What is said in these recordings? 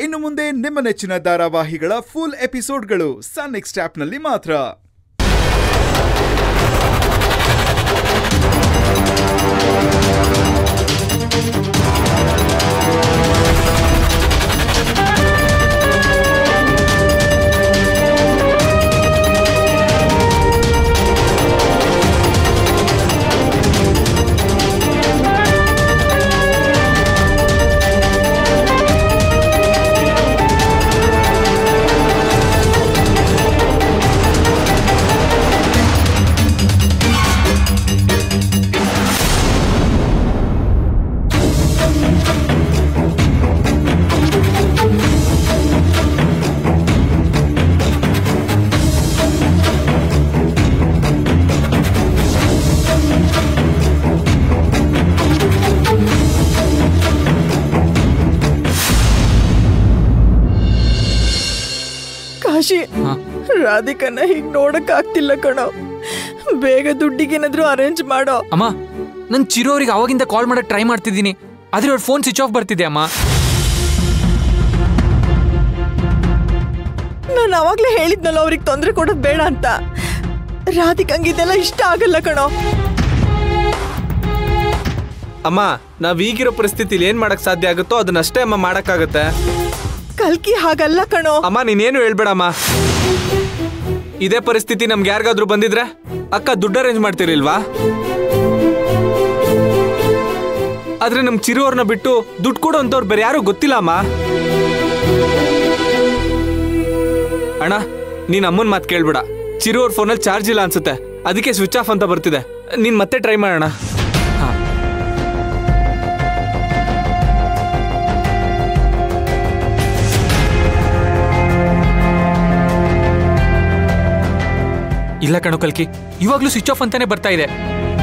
ಇನ್ನು ಮುಂದೆ ನಿಮ್ಮ ನೆಚ್ಚಿನ ಧಾರಾವಾಹಿಗಳ ಫುಲ್ ಎಪಿಸೋಡ್ಗಳು ಸನ್ ನೆಕ್ಸ್ಟ್ ಆಪ್ನಲ್ಲಿ ಮಾತ್ರ ಕಾಶಿ ರಾಧಿಕನ ಹೀಗ್ ನೋಡಕ್ ಆಗ್ತಿಲ್ಲ ಕಣೋ ಬೇಗ ದುಡ್ಡಿಗೇನಾದ್ರೂ ಅರೇಂಜ್ ಮಾಡೋ ಅಮ್ಮ ನಾನು ಚಿರೋರಿಗೆ ಅವಾಗಿಂದ ಕಾಲ್ ಮಾಡಕ್ ಟ್ರೈ ಮಾಡ್ತಿದ್ದೀನಿ ಆದ್ರೆ ಅವ್ರ ಫೋನ್ ಸ್ವಿಚ್ ಆಫ್ ಬರ್ತಿದೆ ಅಮ್ಮ ನಾನು ಅವಾಗ್ಲೇ ಹೇಳಿದ್ನಲ್ಲ ಅವ್ರಿಗೆ ತೊಂದರೆ ಕೊಡೋದ್ ಬೇಡ ಅಂತ ರಾಧಿಕಂಗ್ ಇದೆಲ್ಲ ಇಷ್ಟ ಆಗಲ್ಲ ಕಣೋ ಅಮ್ಮ ನಾವ್ ಈಗಿರೋ ಪರಿಸ್ಥಿತಿಲಿ ಏನ್ ಮಾಡಕ್ ಸಾಧ್ಯ ಆಗುತ್ತೋ ಅದನ್ನಷ್ಟೇ ಅಮ್ಮ ಮಾಡಕ್ಕಾಗತ್ತೆ ಕಲ್ಕಿ ಹಾಗಲ್ಲ ಕಣೋ ಅಮ್ಮ ನೀನೇನು ಹೇಳ್ಬೇಡಮ್ಮ ಇದೇ ಪರಿಸ್ಥಿತಿ ನಮ್ಗೆ ಯಾರಿಗಾದ್ರೂ ಬಂದಿದ್ರೆ ಅಕ್ಕ ದುಡ್ಡು ಅರೇಂಜ್ ಮಾಡ್ತಿರ್ಲಿಲ್ವಾ ಆದ್ರೆ ನಮ್ ಚಿರುವ್ರನ್ನ ಬಿಟ್ಟು ದುಡ್ಡು ಕೊಡು ಅಂತವ್ರು ಬೇರೆ ಯಾರು ಗೊತ್ತಿಲ್ಲ ಅಮ್ಮ ಅಣ್ಣ ನೀನ್ ಅಮ್ಮನ್ ಮಾತು ಕೇಳ್ಬೇಡ ಚಿರು ಅವ್ರ ಫೋನಲ್ಲಿ ಚಾರ್ಜ್ ಇಲ್ಲ ಅನ್ಸುತ್ತೆ ಅದಕ್ಕೆ ಸ್ವಿಚ್ ಆಫ್ ಅಂತ ಬರ್ತಿದೆ ನೀನ್ ಮತ್ತೆ ಟ್ರೈ ಮಾಡೋಣ ಇಲ್ಲ ಕಣೋ ಕಲ್ಕಿ ಇವಾಗ್ಲೂ ಸ್ವಿಚ್ ಆಫ್ ಅಂತಾನೆ ಬರ್ತಾ ಇದೆ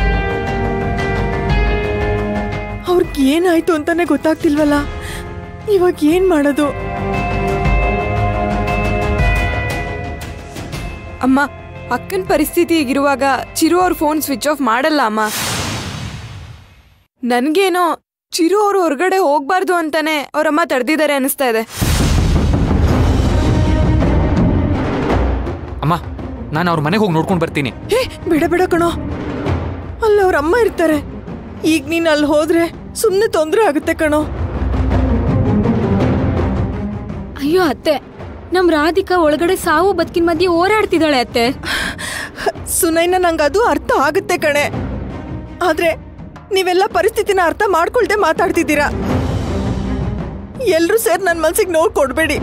ಅವ್ರಿಗೆ ಏನಾಯ್ತು ಅಂತಾನೆ ಗೊತ್ತಾಗ್ತಿಲ್ವಲ್ಲ ಇವಾಗ ಏನ್ ಮಾಡೋದು ಅಮ್ಮ ಅಕ್ಕನ ಪರಿಸ್ಥಿತಿ ಈಗಿರುವಾಗ ಚಿರು ಅವ್ರ ಫೋನ್ ಸ್ವಿಚ್ ಆಫ್ ಮಾಡಲ್ಲ ಅಮ್ಮ ನನ್ಗೇನೋ ಚಿರು ಅವ್ರು ಹೊರಗಡೆ ಹೋಗ್ಬಾರ್ದು ಅಂತಾನೆ ಅವ್ರಮ್ಮ ತಡೆದಿದ್ದಾರೆ ಅನಿಸ್ತಾ ಇದೆ ಅಮ್ಮ ನಾನು ಅವ್ರ ಮನೆಗೆ ಹೋಗಿ ನೋಡ್ಕೊಂಡು ಬರ್ತೀನಿ ಹೇ ಬೇಡ ಬೇಡ ಕಣೋ ಅಲ್ಲಿ ಅವ್ರ ಅಮ್ಮ ಇರ್ತಾರೆ ಈಗ ನೀನ್ ಅಲ್ಲಿ ಹೋದ್ರೆ ಸುಮ್ನೆ ತೊಂದ್ರೆ ಆಗುತ್ತೆ ಕಣೋ ಅಯ್ಯೋ ಅತ್ತೆ ನಮ್ ರಾಧಿಕಾ ಒಳಗಡೆ ಸಾವು ಬದುಕಿನ ಮಧ್ಯೆ ಹೋರಾಡ್ತಿದ್ದಾಳೆ ಅತ್ತೆ ಸುನೈನ ನಂಗೆ ಅದು ಅರ್ಥ ಆಗುತ್ತೆ ಕಣೆ ಆದ್ರೆ ನೀವೆಲ್ಲ ಪರಿಸ್ಥಿತಿನ ಅರ್ಥ ಮಾಡ್ಕೊಳ್ದೆ ಮಾತಾಡ್ತಿದ್ದೀರಾ ಎಲ್ರೂ ಸೇರಿ ನನ್ನ ಮನ್ಸಿಗೆ ನೋವು ಕೊಡ್ಬೇಡಿ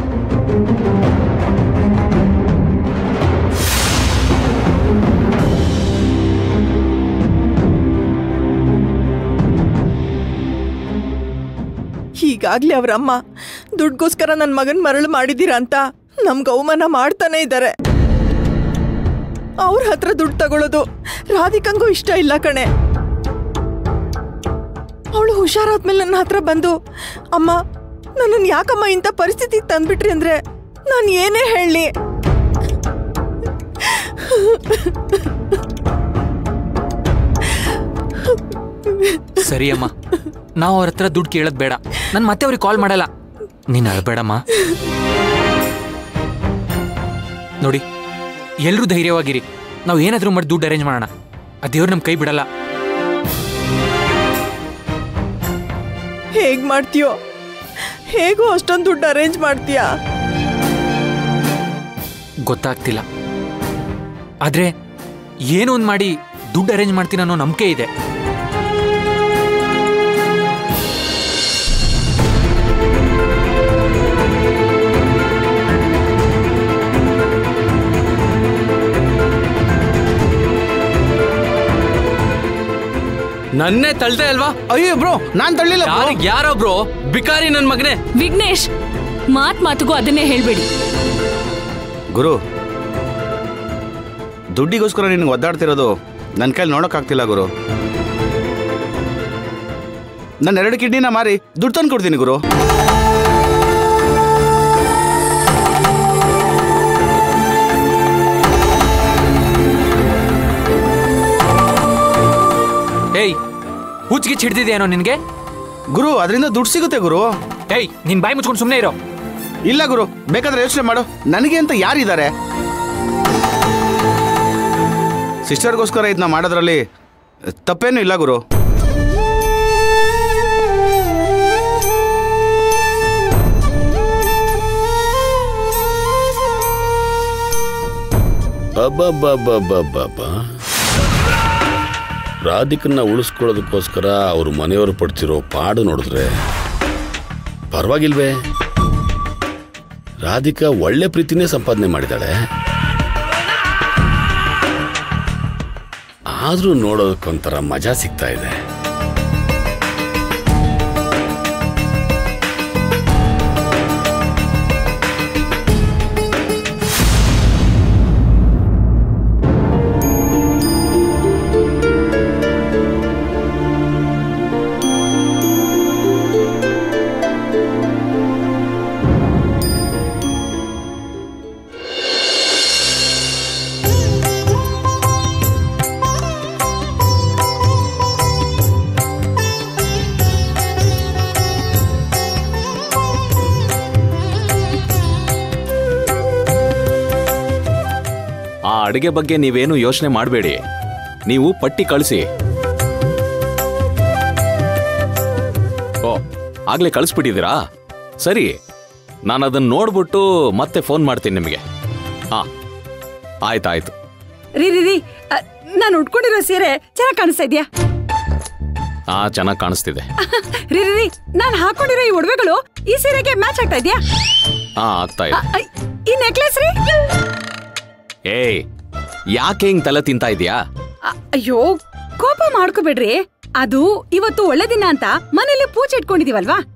ಹೀಗಾಗ್ಲೇ ಅವ್ರ ಅಮ್ಮ ದುಡ್ಗೋಸ್ಕರ ನನ್ನ ಮಗನ್ ಮರಳು ಮಾಡಿದ್ದೀರಾ ಅಂತ ನಮ್ಗೆ ಅವಮಾನ ಮಾಡ್ತಾನೆ ಇದ್ದಾರೆ ಅವ್ರ ಹತ್ರ ದುಡ್ಡು ತಗೊಳ್ಳೋದು ರಾಧಿಕಂಗೂ ಇಷ್ಟ ಇಲ್ಲ ಕಣೆ ಅವಳು ಹುಷಾರಾದ್ಮೇಲೆ ನನ್ನ ಹತ್ರ ಬಂದು ಅಮ್ಮ ನನ್ನನ್ನು ಯಾಕಮ್ಮ ಇಂಥ ಪರಿಸ್ಥಿತಿಗೆ ತಂದ್ಬಿಟ್ರಿ ಅಂದ್ರೆ ನಾನು ಏನೇ ಹೇಳಲಿ ಸರಿ ಅಮ್ಮ ನಾವು ಅವ್ರ ಹತ್ರ ದುಡ್ಡು ಕೇಳೋದ್ ಬೇಡ ನಾನು ಮತ್ತೆ ಅವ್ರಿಗೆ ಕಾಲ್ ಮಾಡಲ್ಲ ನೀನು ಅಳ್ಬೇಡಮ್ಮ ನೋಡಿ ಎಲ್ಲರೂ ಧೈರ್ಯವಾಗಿರಿ ನಾವು ಏನಾದರೂ ಮಾಡಿ ದುಡ್ಡು ಅರೇಂಜ್ ಮಾಡೋಣ ಆ ದೇವ್ರು ನಮ್ಮ ಕೈ ಬಿಡಲ್ಲ ಹೇಗ್ ಮಾಡ್ತೀಯೋ ಹೇಗೂ ಅಷ್ಟೊಂದು ದುಡ್ಡು ಅರೇಂಜ್ ಮಾಡ್ತೀಯಾ ಗೊತ್ತಾಗ್ತಿಲ್ಲ ಆದ್ರೆ ಏನೋ ಒಂದು ಮಾಡಿ ದುಡ್ಡು ಅರೇಂಜ್ ಮಾಡ್ತೀನಿ ಅನ್ನೋ ನಂಬಿಕೆ ಇದೆ ನನ್ನೇ ತಳ್ದೆ ಅಲ್ವಾ ಅಯ್ಯೋ ಬ್ರೋ ನಾನ್ ತಳ್ಳಿಲ್ಲ bro. ಯಾರಿಗೆ ಯಾರೊಬ್ರು ಬಿಕಾರಿ ನನ್ ಮಗನೇ ವಿಘ್ನೇಶ್ ಮಾತ್ ಮಾತುಗೂ ಅದನ್ನೇ ಹೇಳ್ಬೇಡಿ ಗುರು ದುಡ್ಡಿಗೋಸ್ಕರ ನಿನ್ಗೆ ಒದ್ದಾಡ್ತಿರೋದು ನನ್ನ ಕೈಲಿ ನೋಡೋಕ್ಕಾಗ್ತಿಲ್ಲ ಗುರು ನನ್ನ ಎರಡು ಕಿಡ್ನಿನ ಮಾರಿ ದುಡ್ಡು ತಂದು ಕೊಡ್ತೀನಿ ಗುರು ಏಯ್ ಹುಚ್ಚಿಗೆ ಹಿಡ್ದಿದೆಯೇನೋ ನಿನಗೆ ಗುರು ಅದರಿಂದ ದುಡ್ಡು ಸಿಗುತ್ತೆ ಗುರು ಏಯ್ ನಿನ್ ಬಾಯಿ ಮುಚ್ಕೊಂಡು ಸುಮ್ಮನೆ ಇರೋ ಇಲ್ಲ ಗುರು ಬೇಕಾದ್ರೆ ಯೋಚನೆ ಮಾಡು ನನಗೆ ಅಂತ ಯಾರಿದ್ದಾರೆ ಸಿಸ್ಟರ್ಗೋಸ್ಕರ ಇದನ್ನ ಮಾಡೋದ್ರಲ್ಲಿ ತಪ್ಪೇನು ಇಲ್ಲ ಗುರು ಅಬ್ಬಬ್ಬಬ್ಬಬ್ಬಬ್ಬ ರಾಧಿಕನ್ನ ಉಳಿಸ್ಕೊಳ್ಳೋದಕ್ಕೋಸ್ಕರ ಅವ್ರ ಮನೆಯವರು ಪಡ್ತಿರೋ ಪಾಡು ನೋಡಿದ್ರೆ ಪರವಾಗಿಲ್ವೇ ರಾಧಿಕಾ ಒಳ್ಳೆ ಪ್ರೀತಿನೇ ಸಂಪಾದನೆ ಮಾಡಿದಾಳೆ ಆದ್ರೂ ನೋಡೋದಕ್ಕೊಂಥರ ಮಜಾ ಸಿಗ್ತಾ ಇದೆ ಆ ಅಡುಗೆ ಬಗ್ಗೆ ನೀವೇನು ಯೋಚನೆ ಮಾಡಬೇಡಿ ನೀವು ಪಟ್ಟಿ ಕಳಿಸಿ ಓ ಆಗ್ಲೇ ಕಳಿಸ್ಬಿಟ್ಟಿದ್ದೀರಾ ಸರಿ ನಾನು ಅದನ್ನ ನೋಡ್ಬಿಟ್ಟು ಮತ್ತೆ ಫೋನ್ ಮಾಡ್ತೀನಿ ನಿಮಗೆ ಹಾ ಆಯ್ತಾಯ್ತು ರೀ ರೀ ರೀ ನಾನು ಉಟ್ಕೊಂಡಿರೋ ಸೀರೆ ಚೆನ್ನಾಗಿ ಕಾಣಿಸ್ತಾ ಇದೆಯಾ ಹಾ ಚೆನ್ನಾಗಿ ಕಾಣಿಸ್ತಿದೆ ರೀ ರೀ ರೀ ನಾನು ಹಾಕೊಂಡಿರೋ ಈ ಒಡವೆಗಳು ಈ ಸೀರೆಗೆ ಮ್ಯಾಚ್ ಆಗ್ತಾ ಇದೆಯಾ ಹಾ ಆಗ್ತಾ ಇದೆ ಈ ನೆಕ್ಲೆಸ್ ರೀ ಏಯ್ ಯಾಕೆ ಹಿಂಗ್ ತಲೆ ತಿಂತಾ ಇದೀಯಾ ಅ- ಅಯ್ಯೋ ಕೋಪ ಮಾಡ್ಕೋಬೇಡ್ರಿ ಅದು ಇವತ್ತು ಒಳ್ಳೆ ದಿನ ಅಂತ ಮನೇಲಿ ಪೂಜೆ ಇಟ್ಕೊಂಡಿದೀವಲ್ವಾ